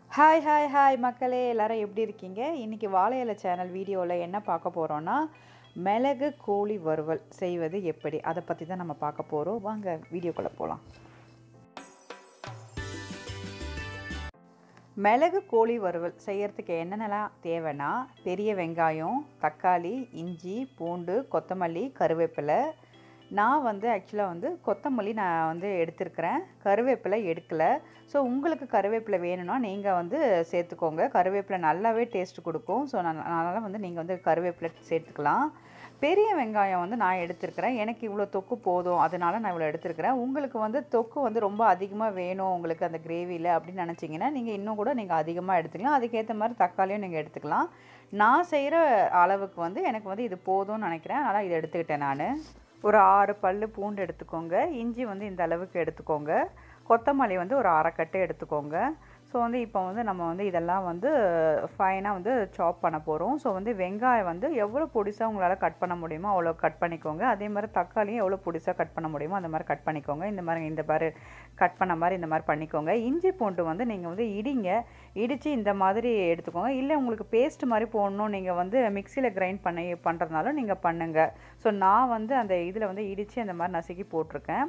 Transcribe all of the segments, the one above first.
hi hi hi மக்களே எல்லாரும் எப்படி இருக்கீங்க இன்றைக்கி வாழை இலை சேனல் வீடியோவில் என்ன பார்க்க போகிறோன்னா மிளகு கோழி வறுவல் செய்வது எப்படி அதை பற்றி தான் நம்ம பார்க்க போகிறோம் வாங்க வீடியோக்குள்ளே போகலாம் மிளகு கோழி வறுவல் செய்யறதுக்கு என்னென்னலாம் தேவைன்னா பெரிய வெங்காயம் தக்காளி இஞ்சி பூண்டு கொத்தமல்லி கருவேப்பிலை நான் வந்து ஆக்சுவலாக வந்து கொத்தமல்லி நான் வந்து எடுத்திருக்கிறேன் கருவேப்பிலை எடுக்கலை ஸோ உங்களுக்கு கருவேப்பிலை வேணும்னா நீங்கள் வந்து சேர்த்துக்கோங்க கருவேப்பிலை நல்லாவே டேஸ்ட் கொடுக்கும் ஸோ நான் அதனால் வந்து நீங்கள் வந்து கருவேப்பிலை சேர்த்துக்கலாம் பெரிய வெங்காயம் வந்து நான் எடுத்திருக்கிறேன் எனக்கு இவ்வளோ தொக்கு போதும் அதனால நான் இவ்வளோ எடுத்திருக்கிறேன் உங்களுக்கு வந்து தொக்கு வந்து ரொம்ப அதிகமாக வேணும் உங்களுக்கு அந்த கிரேவியில் அப்படின்னு நினச்சிங்கன்னா நீங்கள் இன்னும் கூட நீங்கள் அதிகமாக எடுத்துக்கலாம் அதுக்கேற்ற மாதிரி தக்காளியும் நீங்கள் எடுத்துக்கலாம் நான் செய்கிற அளவுக்கு வந்து எனக்கு வந்து இது போதும்னு நினைக்கிறேன் அதனால் இதை எடுத்துக்கிட்டேன் நான் ஒரு ஆறு பல் பூண்டு எடுத்துக்கோங்க இஞ்சி வந்து இந்த அளவுக்கு எடுத்துக்கோங்க கொத்தமல்லி வந்து ஒரு அரைக்கட்டு எடுத்துக்கோங்க ஸோ வந்து இப்போ வந்து நம்ம வந்து இதெல்லாம் வந்து ஃபைனாக வந்து சாப் பண்ண போகிறோம் ஸோ வந்து வெங்காயம் வந்து எவ்வளோ பொடிசாக உங்களால் கட் பண்ண முடியுமோ அவ்வளோ கட் பண்ணிக்கோங்க அதே மாதிரி தக்காளியும் எவ்வளோ பொடிசாக கட் பண்ண முடியுமோ அந்த மாதிரி கட் பண்ணிக்கோங்க இந்த மாதிரி இந்த மாதிரி கட் பண்ண மாதிரி இந்த மாதிரி பண்ணிக்கோங்க இஞ்சி பூண்டு வந்து நீங்கள் வந்து இடிங்க இடித்து இந்த மாதிரி எடுத்துக்கோங்க இல்லை உங்களுக்கு பேஸ்ட் மாதிரி போடணும் நீங்கள் வந்து மிக்சியில் கிரைண்ட் பண்ணி பண்ணுறதுனாலும் நீங்கள் பண்ணுங்கள் ஸோ நான் வந்து அந்த இதில் வந்து இடித்து அந்த மாதிரி நசுக்கி போட்டிருக்கேன்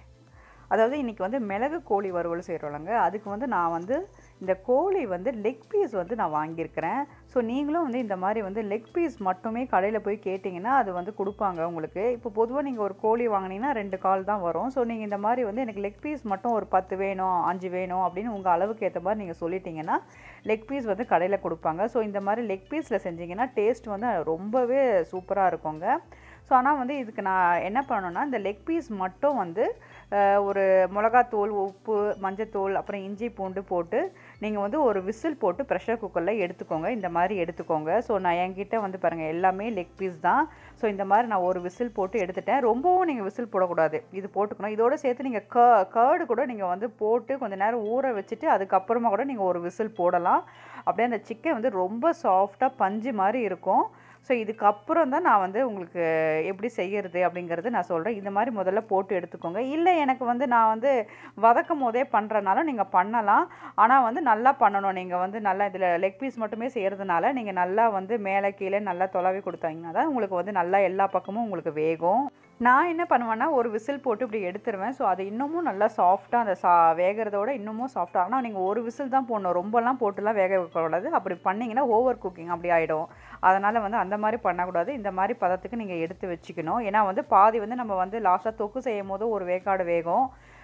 அதாவது இன்றைக்கி வந்து மிளகு கோழி வறுவல் செய்கிறோம்லங்க அதுக்கு வந்து நான் வந்து இந்த கோழி வந்து லெக் பீஸ் வந்து நான் வாங்கியிருக்கிறேன் ஸோ நீங்களும் வந்து இந்த மாதிரி வந்து லெக் பீஸ் மட்டுமே கடையில் போய் கேட்டிங்கன்னா அது வந்து கொடுப்பாங்க உங்களுக்கு இப்போ பொதுவாக நீங்கள் ஒரு கோழி வாங்கினீங்கன்னா ரெண்டு கால் தான் வரும் ஸோ நீங்கள் இந்த மாதிரி வந்து எனக்கு லெக் பீஸ் மட்டும் ஒரு பத்து வேணும் அஞ்சு வேணும் அப்படின்னு உங்கள் அளவுக்கு ஏற்ற மாதிரி நீங்கள் சொல்லிட்டீங்கன்னா லெக் பீஸ் வந்து கடையில் கொடுப்பாங்க ஸோ இந்த மாதிரி லெக் பீஸில் செஞ்சிங்கன்னா டேஸ்ட் வந்து ரொம்பவே சூப்பராக இருக்குங்க ஸோ ஆனால் வந்து இதுக்கு நான் என்ன பண்ணணுன்னா இந்த லெக் பீஸ் மட்டும் வந்து ஒரு மிளகாத்தூள் உப்பு மஞ்சத்தூள் அப்புறம் இஞ்சி பூண்டு போட்டு நீங்கள் வந்து ஒரு விசில் போட்டு ப்ரெஷர் குக்கரில் எடுத்துக்கோங்க இந்த மாதிரி எடுத்துக்கோங்க ஸோ நான் என்கிட்ட வந்து பாருங்கள் எல்லாமே லெக் பீஸ் தான் ஸோ இந்த மாதிரி நான் ஒரு விசில் போட்டு எடுத்துட்டேன் ரொம்பவும் நீங்கள் விசில் போடக்கூடாது இது போட்டுக்கணும் இதோடு சேர்த்து நீங்கள் க கேர்டு கூட நீங்கள் வந்து போட்டு கொஞ்சம் நேரம் ஊற வச்சுட்டு அதுக்கப்புறமா கூட நீங்கள் ஒரு விசில் போடலாம் அப்படியே அந்த சிக்கன் வந்து ரொம்ப சாஃப்டாக பஞ்சு மாதிரி இருக்கும் ஸோ இதுக்கப்புறம் தான் நான் வந்து உங்களுக்கு எப்படி செய்கிறது அப்படிங்கிறது நான் சொல்கிறேன் இந்த மாதிரி முதல்ல போட்டு எடுத்துக்கோங்க இல்லை எனக்கு வந்து நான் வந்து வதக்கும் போதே பண்ணுறனால நீங்கள் பண்ணலாம் ஆனால் வந்து நல்லா பண்ணணும் நீங்கள் வந்து நல்லா இதில் லெக் பீஸ் மட்டுமே செய்கிறதுனால நீங்கள் நல்லா வந்து மேலே கீழே நல்லா தொலைவி கொடுத்தாங்கன்னா தான் உங்களுக்கு வந்து நல்லா எல்லா பக்கமும் உங்களுக்கு வேகும் நான் என்ன பண்ணுவேன்னா ஒரு விசில் போட்டு இப்படி எடுத்துருவேன் ஸோ அது இன்னமும் நல்லா சாஃப்டாக அந்த சா வேகிறதோட இன்னமும் சாஃப்டாக ஆனால் நீங்கள் ஒரு விசில் தான் போடணும் ரொம்பலாம் போட்டுலாம் வேக வைக்கக்கூடாது அப்படி பண்ணிங்கன்னா ஓவர் குக்கிங் அப்படி ஆகிடும் அதனால் வந்து அந்த மாதிரி பண்ணக்கூடாது இந்த மாதிரி பதத்துக்கு நீங்கள் எடுத்து வச்சுக்கணும் ஏன்னா வந்து பாதி வந்து நம்ம வந்து லாஸ்ட்டாக தொக்கு செய்யும் போது ஒரு வேக்காடு வேகும்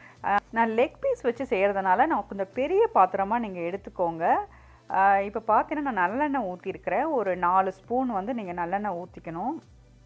நான் லெக் பீஸ் வச்சு செய்கிறதுனால நான் கொஞ்சம் பெரிய பாத்திரமாக நீங்கள் எடுத்துக்கோங்க இப்போ பார்த்தீங்கன்னா நான் நல்லெண்ணெய் ஊற்றிருக்கிறேன் ஒரு நாலு ஸ்பூன் வந்து நீங்கள் நல்லெண்ணெய் ஊற்றிக்கணும்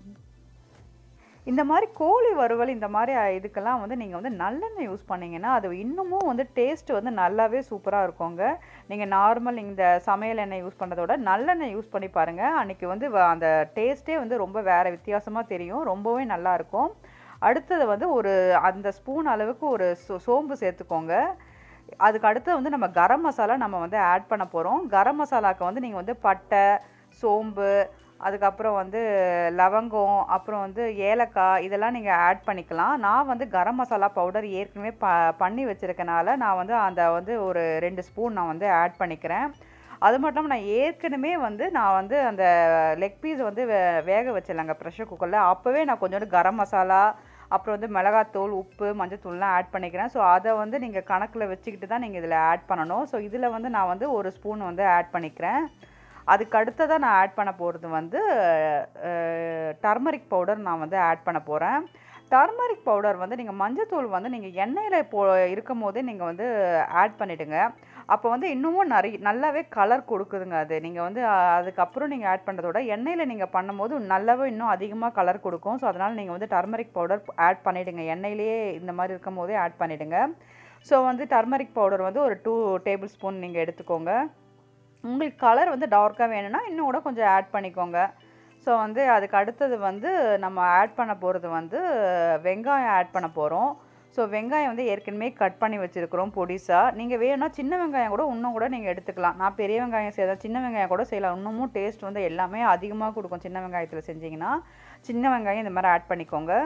இந்த மாதிரி கோழி வறுவல் இந்த மாதிரி இதுக்கெல்லாம் வந்து நீங்கள் வந்து நல்லெண்ணெய் யூஸ் பண்ணிங்கன்னா அது இன்னமும் வந்து டேஸ்ட் வந்து நல்லாவே சூப்பராக இருக்குங்க நீங்கள் நார்மல் இந்த சமையல் எண்ணெய் யூஸ் பண்ணுறதோட நல்லெண்ணெய் யூஸ் பண்ணி பாருங்கள் அன்றைக்கி வந்து அந்த டேஸ்ட்டே வந்து ரொம்ப வேறு வித்தியாசமாக தெரியும் ரொம்பவே நல்லாயிருக்கும் அடுத்தது வந்து ஒரு அந்த ஸ்பூன் அளவுக்கு ஒரு சோ சோம்பு சேர்த்துக்கோங்க அதுக்கு அடுத்து வந்து நம்ம கரம் மசாலா நம்ம வந்து ஆட் பண்ண போகிறோம் கரம் மசாலாவுக்கு வந்து நீங்கள் வந்து பட்டை சோம்பு அதுக்கப்புறம் வந்து லவங்கம் அப்புறம் வந்து ஏலக்காய் இதெல்லாம் நீங்கள் ஆட் பண்ணிக்கலாம் நான் வந்து கரம் மசாலா பவுடர் ஏற்கனவே ப பண்ணி வச்சுருக்கனால நான் வந்து அந்த வந்து ஒரு ரெண்டு ஸ்பூன் நான் வந்து ஆட் பண்ணிக்கிறேன் அது மட்டும் இல்லாமல் நான் ஏற்கனவே வந்து நான் வந்து அந்த லெக் பீஸ் வந்து வே வேக வச்சிடலாங்க ப்ரெஷர் குக்கரில் அப்போவே நான் கொஞ்சோண்டு கரம் மசாலா அப்புறம் வந்து மிளகாத்தூள் உப்பு மஞ்சத்தூள்லாம் ஆட் பண்ணிக்கிறேன் ஸோ அதை வந்து நீங்கள் கணக்கில் வச்சுக்கிட்டு தான் நீங்கள் இதில் ஆட் பண்ணணும் ஸோ இதில் வந்து நான் வந்து ஒரு ஸ்பூன் வந்து ஆட் பண்ணிக்கிறேன் அதுக்கு அடுத்ததாக நான் ஆட் பண்ண போகிறது வந்து டர்மரிக் பவுடர் நான் வந்து ஆட் பண்ண போகிறேன் டர்மரிக் பவுடர் வந்து நீங்கள் மஞ்சத்தூள் வந்து நீங்கள் எண்ணெயில் போ இருக்கும் போதே நீங்கள் வந்து ஆட் பண்ணிவிடுங்க அப்போ வந்து இன்னமும் நிறைய நல்லாவே கலர் கொடுக்குதுங்க அது நீங்கள் வந்து அதுக்கப்புறம் நீங்கள் ஆட் பண்ணுறதோட எண்ணெயில் நீங்கள் பண்ணும்போது நல்லாவே இன்னும் அதிகமாக கலர் கொடுக்கும் ஸோ அதனால் நீங்கள் வந்து டர்மரிக் பவுடர் ஆட் பண்ணிவிடுங்க எண்ணெயிலேயே இந்த மாதிரி இருக்கும் போதே ஆட் பண்ணிவிடுங்க ஸோ வந்து டர்மரிக் பவுடர் வந்து ஒரு டூ டேபிள் ஸ்பூன் நீங்கள் எடுத்துக்கோங்க உங்களுக்கு கலர் வந்து டார்க்காக வேணும்னா இன்னும் கூட கொஞ்சம் ஆட் பண்ணிக்கோங்க ஸோ வந்து அதுக்கு அடுத்தது வந்து நம்ம ஆட் பண்ண போகிறது வந்து வெங்காயம் ஆட் பண்ண போகிறோம் ஸோ வெங்காயம் வந்து ஏற்கனவே கட் பண்ணி வச்சுருக்கிறோம் பொடிசாக நீங்கள் வேணும்னா சின்ன வெங்காயம் கூட இன்னும் கூட நீங்கள் எடுத்துக்கலாம் நான் பெரிய வெங்காயம் செய்தால் சின்ன வெங்காயம் கூட செய்யலாம் இன்னமும் டேஸ்ட் வந்து எல்லாமே அதிகமாக கொடுக்கும் சின்ன வெங்காயத்தில் செஞ்சிங்கன்னா சின்ன வெங்காயம் இந்த மாதிரி ஆட் பண்ணிக்கோங்க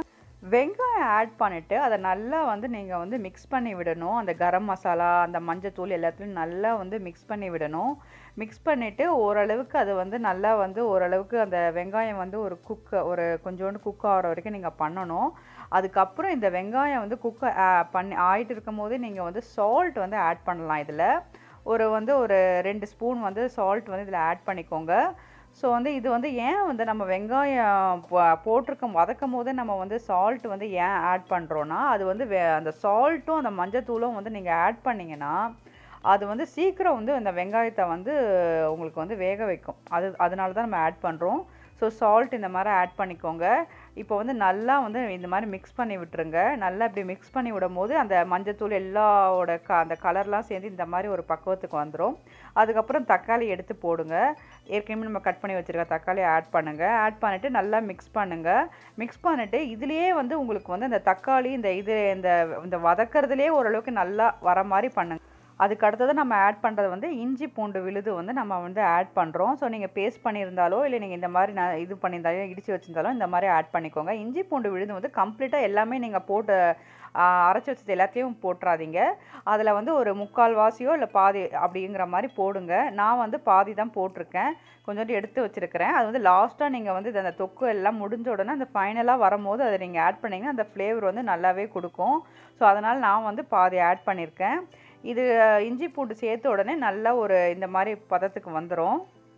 வெங்காயம் ஆட் பண்ணிவிட்டு அதை நல்லா வந்து நீங்கள் வந்து மிக்ஸ் பண்ணி விடணும் அந்த கரம் மசாலா அந்த மஞ்சத்தூள் எல்லாத்துலையும் நல்லா வந்து மிக்ஸ் பண்ணி விடணும் மிக்ஸ் பண்ணிவிட்டு ஓரளவுக்கு அது வந்து நல்லா வந்து ஓரளவுக்கு அந்த வெங்காயம் வந்து ஒரு குக் ஒரு கொஞ்சோண்டு குக் ஆகிற வரைக்கும் நீங்கள் பண்ணணும் அதுக்கப்புறம் இந்த வெங்காயம் வந்து குக் பண்ணி ஆகிட்டு இருக்கும் போதே நீங்கள் வந்து சால்ட் வந்து ஆட் பண்ணலாம் இதில் ஒரு வந்து ஒரு ரெண்டு ஸ்பூன் வந்து சால்ட் வந்து இதில் ஆட் பண்ணிக்கோங்க ஸோ வந்து இது வந்து ஏன் வந்து நம்ம வெங்காயம் போ- போட்டிருக்கும் வதக்கும் போதே நம்ம வந்து சால்ட் வந்து ஏன் ஆட் பண்ணுறோன்னா அது வந்து வே அந்த சால்ட்டும் அந்த மஞ்சத்தூளும் வந்து நீங்கள் ஆட் பண்ணிங்கன்னா அது வந்து சீக்கிரம் வந்து அந்த வெங்காயத்தை வந்து உங்களுக்கு வந்து வேக வைக்கும் அது அதனால தான் நம்ம ஆட் பண்ணுறோம் ஸோ சால்ட் இந்த மாதிரி ஆட் பண்ணிக்கோங்க இப்போ வந்து நல்லா வந்து இந்த மாதிரி மிக்ஸ் பண்ணி விட்டுருங்க நல்லா இப்படி மிக்ஸ் பண்ணி விடும் போது அந்த மஞ்சத்தூள் எல்லாவோட க அந்த கலர்லாம் சேர்ந்து இந்த மாதிரி ஒரு பக்குவத்துக்கு வந்துடும் அதுக்கப்புறம் தக்காளி எடுத்து போடுங்க ஏற்கனவே நம்ம கட் பண்ணி வச்சுருக்க தக்காளி ஆட் பண்ணுங்கள் ஆட் பண்ணிவிட்டு நல்லா மிக்ஸ் பண்ணுங்கள் மிக்ஸ் பண்ணிவிட்டு இதுலேயே வந்து உங்களுக்கு வந்து இந்த தக்காளி இந்த இது இந்த இந்த வதக்கறதுலேயே ஓரளவுக்கு நல்லா வர மாதிரி பண்ணுங்க அதுக்கு அடுத்தது நம்ம ஆட் பண்ணுறது வந்து இஞ்சி பூண்டு விழுது வந்து நம்ம வந்து ஆட் பண்ணுறோம் ஸோ நீங்கள் பேஸ்ட் பண்ணியிருந்தாலோ இல்லை நீங்கள் இந்த மாதிரி நான் இது பண்ணியிருந்தாலும் இடித்து வச்சிருந்தாலும் இந்த மாதிரி ஆட் பண்ணிக்கோங்க இஞ்சி பூண்டு விழுது வந்து கம்ப்ளீட்டாக எல்லாமே நீங்கள் போட்டு ஆ, அரைச்சி வச்சது எல்லாத்தையும் போட்டுறாதீங்க அதில் வந்து ஒரு முக்கால் வாசியோ இல்லை பாதி அப்படிங்கிற மாதிரி போடுங்க நான் வந்து பாதி தான் போட்டிருக்கேன் கொஞ்சோண்டு எடுத்து வச்சுருக்கிறேன் அது வந்து லாஸ்ட்டாக நீங்கள் வந்து இது அந்த தொக்கு எல்லாம் முடிஞ்ச உடனே அந்த ஃபைனலாக வரும்போது அதை நீங்கள் ஆட் பண்ணிங்கன்னா அந்த ஃப்ளேவர் வந்து நல்லாவே கொடுக்கும் ஸோ அதனால் நான் வந்து பாதி ஆட் பண்ணியிருக்கேன் இது அஹ், இஞ்சி பூண்டு சேர்த்த உடனே நல்லா ஒரு இந்த மாதிரி பதத்துக்கு வந்துடும்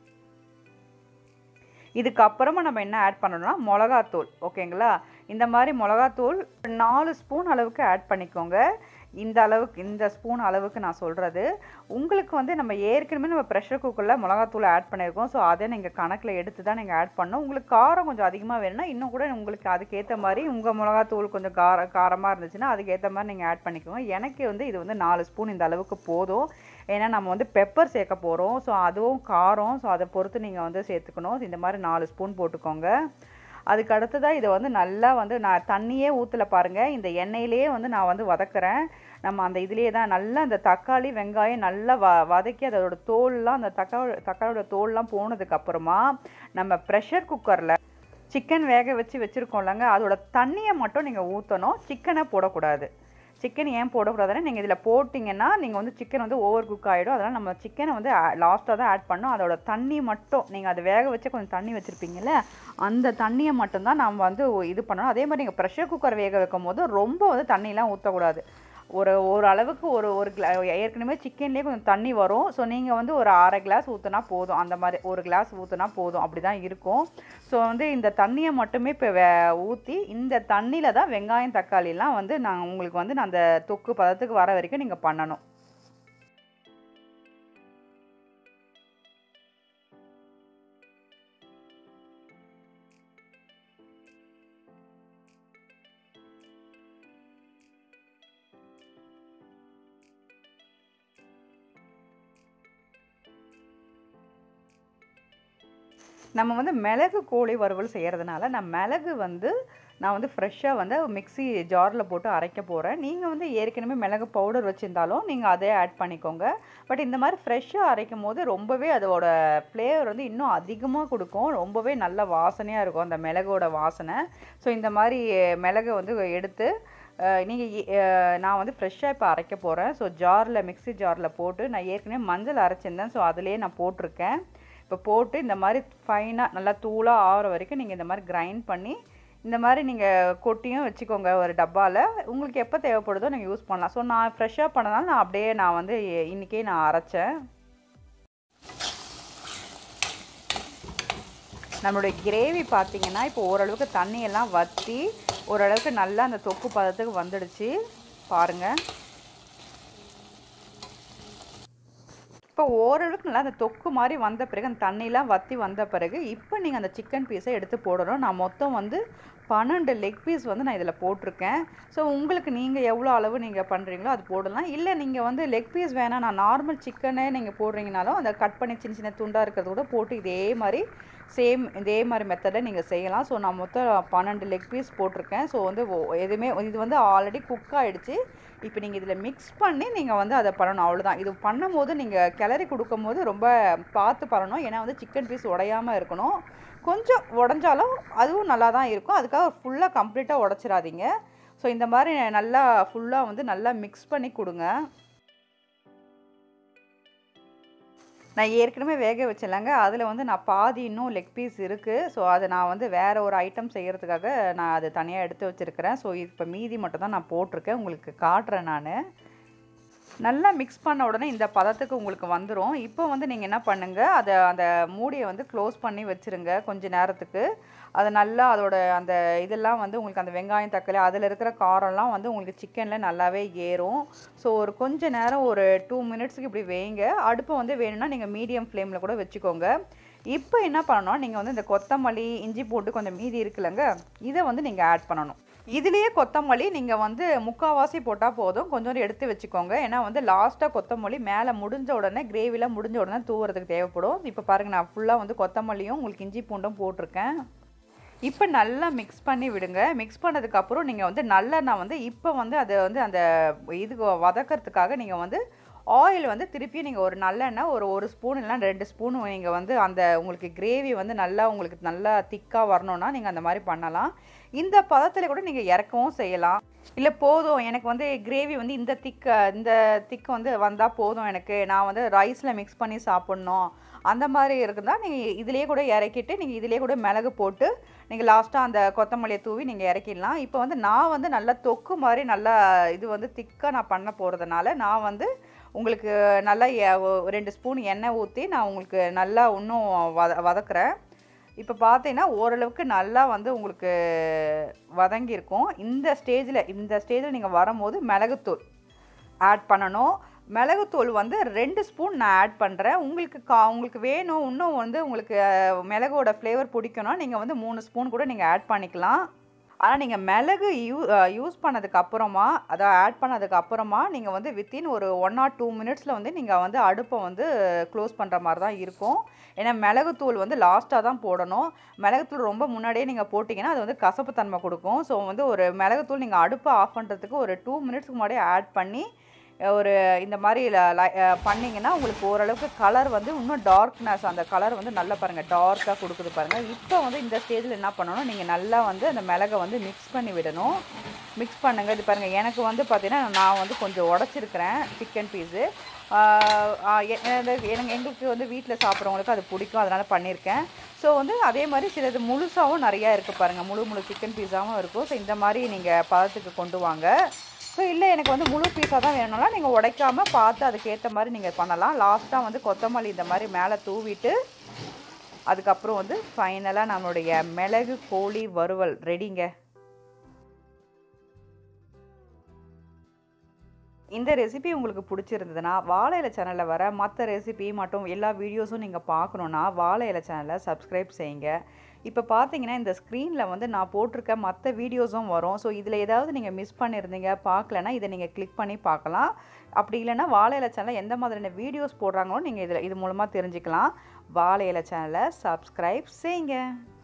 இதுக்கப்புறமா நம்ம என்ன ஆட் பண்ணணும்னா மிளகாத்தூள் ஓகேங்களா இந்த மாதிரி மிளகாத்தூள் நாலு ஸ்பூன் அளவுக்கு ஆட் பண்ணிக்கோங்க இந்த அளவுக்கு இந்த ஸ்பூன் அளவுக்கு நான் சொல்கிறது உங்களுக்கு வந்து நம்ம ஏற்கனவே நம்ம ப்ரெஷர் குக்கரில் மிளகாத்தூள் ஆட் பண்ணியிருக்கோம் ஸோ அதை நீங்கள் கணக்கில் எடுத்து தான் நீங்கள் ஆட் பண்ணணும் உங்களுக்கு காரம் கொஞ்சம் அதிகமாக வேணும்னா இன்னும் கூட உங்களுக்கு அதுக்கேற்ற மாதிரி உங்கள் மிளகாத்தூள் கொஞ்சம் கார காரமாக இருந்துச்சுன்னா அதுக்கேற்ற மாதிரி நீங்கள் ஆட் பண்ணிக்கோங்க எனக்கு வந்து இது வந்து நாலு ஸ்பூன் இந்த அளவுக்கு போதும் ஏன்னா நம்ம வந்து பெப்பர் சேர்க்க போகிறோம் ஸோ அதுவும் காரம் ஸோ அதை பொறுத்து நீங்கள் வந்து சேர்த்துக்கணும் இந்த மாதிரி நாலு ஸ்பூன் போட்டுக்கோங்க அதுக்கு அடுத்ததாக இதை வந்து நல்லா வந்து நான் தண்ணியே ஊற்றல பாருங்கள் இந்த எண்ணெயிலேயே வந்து நான் வந்து வதக்குறேன் நம்ம அந்த இதுலேயே தான் நல்லா அந்த தக்காளி வெங்காயம் நல்லா வ வதக்கி அதோட தோல்லாம் அந்த தக்காளி தக்காளியோட தோல்லாம் போனதுக்கப்புறமா நம்ம ப்ரெஷர் குக்கரில் சிக்கன் வேக வச்சு வச்சுருக்கோம்லங்க அதோட தண்ணியை மட்டும் நீங்கள் ஊற்றணும் சிக்கனை போடக்கூடாது சிக்கன் ஏன் போடக்கூடாதுன்னா நீங்கள் இதில் போட்டிங்கன்னா நீங்கள் வந்து சிக்கன் வந்து ஓவர் குக் ஆகிடும் அதனால் நம்ம சிக்கனை வந்து லாஸ்ட்டாக தான் ஆட் பண்ணோம் அதோட தண்ணி மட்டும் நீங்கள் அதை வேக வச்சு கொஞ்சம் தண்ணி வச்சுருப்பீங்கல்ல அந்த தண்ணியை மட்டும்தான் நம்ம வந்து இது பண்ணணும் அதே மாதிரி நீங்கள் ப்ரெஷர் குக்கர் வேக வைக்கும் போது ரொம்ப வந்து தண்ணியெலாம் ஊற்றக்கூடாது ஒரு ஒரு அளவுக்கு ஒரு ஒரு கிளா ஏற்கனவே சிக்கன்லேயே கொஞ்சம் தண்ணி வரும் ஸோ நீங்கள் வந்து ஒரு அரை கிளாஸ் ஊற்றுனா போதும் அந்த மாதிரி ஒரு கிளாஸ் ஊற்றுனா போதும் அப்படி தான் இருக்கும் ஸோ வந்து இந்த தண்ணியை மட்டுமே இப்போ வே ஊற்றி இந்த தண்ணியில் தான் வெங்காயம் தக்காளிலாம் வந்து நான் உங்களுக்கு வந்து நான் அந்த தொக்கு பதத்துக்கு வர வரைக்கும் நீங்கள் பண்ணணும் நம்ம வந்து மிளகு கோழி வறுவல் செய்கிறதுனால நான் மிளகு வந்து நான் வந்து ஃப்ரெஷ்ஷாக வந்து மிக்ஸி ஜாரில் போட்டு அரைக்க போகிறேன் நீங்கள் வந்து ஏற்கனவே மிளகு பவுடர் வச்சுருந்தாலும் நீங்கள் அதே ஆட் பண்ணிக்கோங்க பட் இந்த மாதிரி ஃப்ரெஷ்ஷாக அரைக்கும் போது ரொம்பவே அதோட ஃப்ளேவர் வந்து இன்னும் அதிகமாக கொடுக்கும் ரொம்பவே நல்ல வாசனையாக இருக்கும் அந்த மிளகோட வாசனை ஸோ இந்த மாதிரி மிளகை வந்து எடுத்து நீங்கள் நான் வந்து ஃப்ரெஷ்ஷாக இப்போ அரைக்க போகிறேன் ஸோ ஜாரில் மிக்ஸி ஜாரில் போட்டு நான் ஏற்கனவே மஞ்சள் அரைச்சிருந்தேன் ஸோ அதிலே நான் போட்டிருக்கேன் இப்போ போட்டு இந்த மாதிரி ஃபைனாக நல்லா தூளாக ஆகிற வரைக்கும் நீங்கள் இந்த மாதிரி கிரைண்ட் பண்ணி இந்த மாதிரி நீங்கள் கொட்டியும் வச்சுக்கோங்க ஒரு டப்பாவில் உங்களுக்கு எப்போ தேவைப்படுதோ நீங்கள் யூஸ் பண்ணலாம் ஸோ நான் ஃப்ரெஷ்ஷாக பண்ணனால நான் அப்படியே நான் வந்து இன்றைக்கே நான் அரைச்சேன் நம்மளுடைய கிரேவி பார்த்தீங்கன்னா இப்போ ஓரளவுக்கு தண்ணியெல்லாம் வற்றி ஓரளவுக்கு நல்லா அந்த தொக்கு பதத்துக்கு வந்துடுச்சு பாருங்கள் இப்போ ஓரளவுக்கு நல்லா அந்த தொக்கு மாதிரி வந்த பிறகு அந்த தண்ணிலாம் வற்றி வந்த பிறகு இப்போ நீங்கள் அந்த சிக்கன் பீஸை எடுத்து போடணும் நான் மொத்தம் வந்து பன்னெண்டு லெக் பீஸ் வந்து நான் இதில் போட்டிருக்கேன் ஸோ உங்களுக்கு நீங்கள் எவ்வளோ அளவு நீங்கள் பண்ணுறீங்களோ அது போடலாம் இல்லை நீங்கள் வந்து லெக் பீஸ் வேணாம் நான் நார்மல் சிக்கனே நீங்கள் போடுறீங்கனாலும் அந்த கட் பண்ணி சின்ன சின்ன துண்டாக இருக்கிறத கூட போட்டு இதே மாதிரி சேம் இதே மாதிரி மெத்தடில் நீங்கள் செய்யலாம் ஸோ நான் மொத்தம் பன்னெண்டு லெக் பீஸ் போட்டிருக்கேன் ஸோ வந்து ஒ- எதுவுமே இது வந்து ஆல்ரெடி குக் ஆகிடுச்சு இப்போ நீங்கள் இதில் மிக்ஸ் பண்ணி நீங்கள் வந்து அதை பண்ணணும் அவ்வளோதான் இது பண்ணும்போது நீங்கள் கிளறி கொடுக்கும்போது ரொம்ப பார்த்து பண்ணணும் ஏன்னா வந்து சிக்கன் பீஸ் உடையாமல் இருக்கணும் கொஞ்சம் உடஞ்சாலும் அதுவும் நல்லா தான் இருக்கும் அதுக்காக ஃபுல்லாக கம்ப்ளீட்டாக உடச்சிடாதீங்க ஸோ இந்த மாதிரி நல்லா ஃபுல்லாக வந்து நல்லா மிக்ஸ் பண்ணி கொடுங்க நான் ஏற்கனவே வேக வச்சிடலாங்க அதில் வந்து நான் பாதி இன்னும் லெக் பீஸ் இருக்குது ஸோ அதை நான் வந்து வேறு ஒரு ஐட்டம் செய்கிறதுக்காக நான் அது தனியாக எடுத்து வச்சுருக்கிறேன் ஸோ இப்போ மீதி மட்டும் தான் நான் போட்டிருக்கேன் உங்களுக்கு காட்டுறேன் நான் நல்லா மிக்ஸ் பண்ண உடனே இந்த பதத்துக்கு உங்களுக்கு வந்துடும் இப்போ வந்து நீங்கள் என்ன பண்ணுங்கள் அதை அந்த மூடியை வந்து க்ளோஸ் பண்ணி வச்சுருங்க கொஞ்ச நேரத்துக்கு அது நல்லா அதோட அந்த இதெல்லாம் வந்து உங்களுக்கு அந்த வெங்காயம் தக்காளி அதில் இருக்கிற காரம்லாம் வந்து உங்களுக்கு சிக்கனில் நல்லாவே ஏறும் ஸோ ஒரு கொஞ்ச நேரம் ஒரு டூ மினிட்ஸுக்கு இப்படி வேங்க அடுப்பை வந்து வேணும்னா நீங்கள் மீடியம் ஃப்ளேமில் கூட வச்சுக்கோங்க இப்போ என்ன பண்ணணும் நீங்கள் வந்து இந்த கொத்தமல்லி இஞ்சி போட்டு கொஞ்சம் மீதி இருக்குல்லங்க இதை வந்து நீங்கள் ஆட் பண்ணணும் இதுலேயே கொத்தமல்லி நீங்கள் வந்து முக்கால்வாசி போட்டால் போதும் கொஞ்சம் எடுத்து வச்சுக்கோங்க ஏன்னா வந்து லாஸ்ட்டாக கொத்தமல்லி மேலே முடிஞ்ச உடனே கிரேவியில் முடிஞ்ச உடனே தூவுறதுக்கு தேவைப்படும் இப்போ பாருங்கள் நான் ஃபுல்லாக வந்து கொத்தமல்லியும் உங்களுக்கு இஞ்சி பூண்டும் போட்டிருக்கேன் இப்போ நல்லா மிக்ஸ் பண்ணி விடுங்க மிக்ஸ் பண்ணதுக்கப்புறம் நீங்கள் வந்து நல்லெண்ணெய் வந்து இப்போ வந்து அதை வந்து அந்த இதுக்கு வதக்கிறதுக்காக நீங்கள் வந்து ஆயில் வந்து திருப்பி நீங்கள் ஒரு நல்லெண்ணெய் ஒரு ஒரு ஸ்பூன் இல்லைனா ரெண்டு ஸ்பூன் நீங்கள் வந்து அந்த உங்களுக்கு கிரேவி வந்து நல்லா உங்களுக்கு நல்லா திக்காக வரணும்னா நீங்கள் அந்த மாதிரி பண்ணலாம் இந்த பதத்தில் கூட நீங்கள் இறக்கவும் செய்யலாம் இல்லை போதும் எனக்கு வந்து கிரேவி வந்து இந்த திக்க இந்த திக்கு வந்து வந்தால் போதும் எனக்கு நான் வந்து ரைஸில் மிக்ஸ் பண்ணி சாப்பிட்ணும் அந்த மாதிரி இருக்குதா நீங்கள் இதிலேயே கூட இறக்கிட்டு நீங்கள் இதிலேயே கூட மிளகு போட்டு நீங்கள் லாஸ்ட்டாக அந்த கொத்தமல்லியை தூவி நீங்கள் இறக்கிடலாம் இப்போ வந்து நான் வந்து நல்லா தொக்கு மாதிரி நல்லா இது வந்து திக்காக நான் பண்ண போகிறதுனால நான் வந்து உங்களுக்கு நல்லா எ- ஒ- ரெண்டு ஸ்பூன் எண்ணெய் ஊற்றி நான் உங்களுக்கு நல்லா இன்னும் வத வதக்குறேன் இப்போ பார்த்தீங்கன்னா ஓரளவுக்கு நல்லா வந்து உங்களுக்கு வதங்கியிருக்கும் இந்த ஸ்டேஜில் இந்த ஸ்டேஜில் நீங்கள் வரும்போது மிளகுத்தூள் ஆட் பண்ணணும் மிளகுத்தூள் வந்து ரெண்டு ஸ்பூன் நான் ஆட் பண்ணுறேன் உங்களுக்கு கா உங்களுக்கு வேணும் இன்னும் வந்து உங்களுக்கு அஹ், மிளகோட ஃப்ளேவர் பிடிக்கும்னா நீங்கள் வந்து மூணு ஸ்பூன் கூட நீங்கள் ஆட் பண்ணிக்கலாம் ஆனால் நீங்கள் மிளகு யூ யூஸ் பண்ணதுக்கு அப்புறமா அதை ஆட் பண்ணதுக்கு அப்புறமா நீங்கள் வந்து வித்தின் ஒரு ஒன் ஆர் டூ மினிட்ஸில் வந்து நீங்கள் வந்து அடுப்பை வந்து க்ளோஸ் பண்ணுற மாதிரி தான் இருக்கும் ஏன்னா மிளகுத்தூள் வந்து லாஸ்ட்டாக தான் போடணும் மிளகுத்தூள் ரொம்ப முன்னாடியே நீங்கள் போட்டிங்கன்னா அது வந்து கசப்பு தன்மை கொடுக்கும் ஸோ வந்து ஒரு மிளகுத்தூள் நீங்கள் அடுப்பை ஆஃப் பண்ணுறதுக்கு ஒரு டூ மினிட்ஸ்க்கு முன்னாடியே ஆட் பண்ணி ஒரு இந்த மாதிரி ல- ல- அஹ் பண்ணிங்கன்னா உங்களுக்கு ஓரளவுக்கு கலர் வந்து இன்னும் டார்க்னஸ் அந்த கலர் வந்து நல்லா பாருங்கள் டார்க்காக கொடுக்குது பாருங்கள் இப்போ வந்து இந்த ஸ்டேஜில் என்ன பண்ணணும் நீங்கள் நல்லா வந்து அந்த மிளகை வந்து மிக்ஸ் பண்ணி விடணும் மிக்ஸ் பண்ணுங்க இது பாருங்கள் எனக்கு வந்து பார்த்தீங்கன்னா நான் வந்து கொஞ்சம் உடச்சிருக்கிறேன் சிக்கன் பீஸு எனக்கு எங்களுக்கு வந்து வீட்டில் சாப்பிட்றவங்களுக்கு அது பிடிக்கும் அதனால் பண்ணியிருக்கேன் ஸோ வந்து அதே மாதிரி சிலது முழுசாகவும் நிறையா இருக்குது பாருங்கள் முழு முழு சிக்கன் பீஸாவும் இருக்கும் ஸோ இந்த மாதிரி நீங்கள் பதத்துக்கு கொண்டு வாங்க ஸோ இல்லை எனக்கு வந்து முழு பீஸாக தான் வேணும்னா நீங்கள் உடைக்காம பார்த்து அதுக்கேற்ற மாதிரி நீங்கள் பண்ணலாம் லாஸ்ட்டாக வந்து கொத்தமல்லி இந்த மாதிரி மேலே தூவிட்டு அதுக்கப்புறம் வந்து ஃபைனலாக நம்மளுடைய மிளகு கோழி வறுவல் ரெடிங்க இந்த ரெசிபி உங்களுக்கு பிடிச்சிருந்ததுன்னா வாழை இலை சேனலில் வர மற்ற ரெசிபி மற்றும் எல்லா வீடியோஸும் நீங்கள் பார்க்கணுன்னா வாழை இலை சேனலை சப்ஸ்கிரைப் செய்யுங்க இப்போ பார்த்தீங்கன்னா இந்த ஸ்க்ரீனில் வந்து நான் போட்டிருக்க மற்ற வீடியோஸும் வரும் ஸோ இதில் ஏதாவது நீங்கள் மிஸ் பண்ணியிருந்தீங்க பார்க்கலன்னா இதை நீங்கள் கிளிக் பண்ணி பார்க்கலாம் அப்படி இல்லைன்னா வாழை இலை சேனலில் எந்த மாதிரியான வீடியோஸ் போடுறாங்களோ நீங்கள் இதில் இது மூலமாக தெரிஞ்சுக்கலாம் வாழை இலை சேனலை சப்ஸ்கிரைப் செய்யுங்க